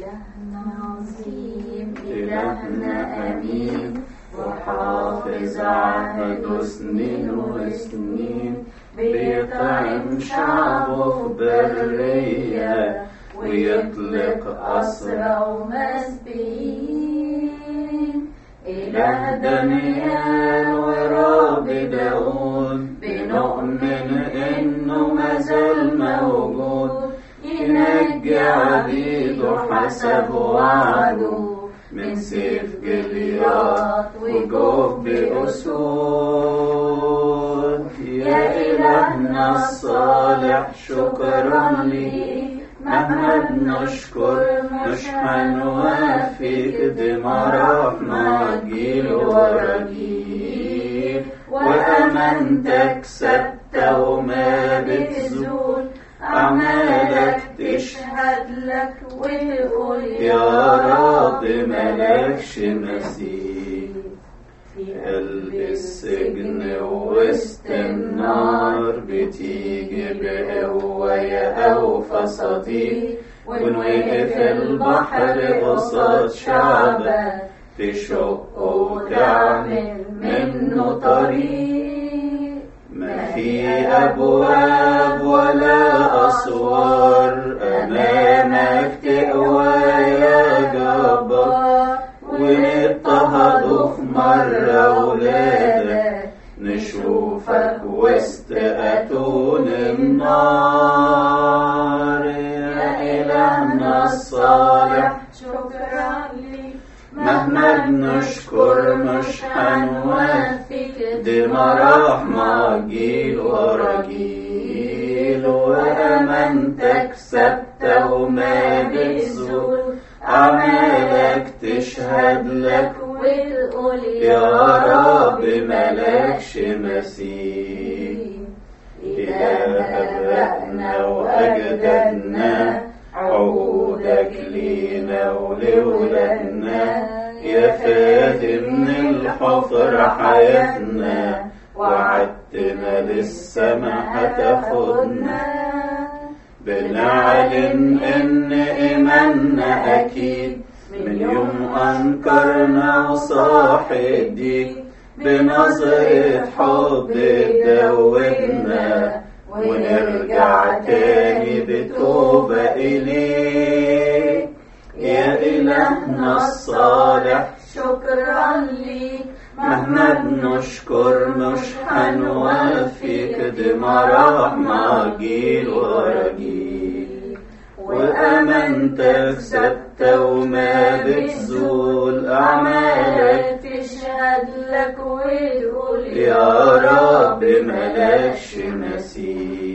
إلهنا عظيم إلهنا أمين وحافظ عهده سنين وسنين بيطعم شعبه في برية ويطلق أسرى ومسبيين إله دانيال ورب داود بنؤمن إنه مازال موجود ينجي عبيده حسب وعده من سيف جليات وجوب أسود يا إلهنا الصالح شكرا ليك مهما بنشكر مش هنوافق دماء رحمة جيل ورا جيل وأمانتك ثابتة وما بتزول أعمالك تشهد لك وتقول يا رب ملكش مثيل في قلب السجن ووسط النار بتيجي بقوة يا أوفى صديق ونوقف البحر قصاد شعبك تشق وتعمل منه طريق ما في أبواب ولا أسوار أمامك تقوى يا جبار واضطهدوا في مرة ولادك نشوفك وسط أتون النار يا إلهنا الصالح شكرا لك مهما بنشكر مش هنوافق دماء رحمة جيل ورا جيل وأمانتك ثابتة وما بتزول أعمالك تشهد لك وتقول يا رب ملكش مثيل إله أبائنا وأجدادنا عهودك لينا ولولادنا يا فادي من الحفر حياتنا وعدتنا للسما هتاخدنا بنعلن إن إيماننا أكيد من يوم أنكرنا وصاحب ديك بنظرة حب تدوبنا ونرجع تاني بتوبة إليك يا إلهنا الصالح شكرا لك مهما بنشكر مش هنوافق دماء رحمة جيل ورا جيل وأمانتك ثابتة وما بتزول أعمالك تشهد لك وتقول يا رب ملكش مثيل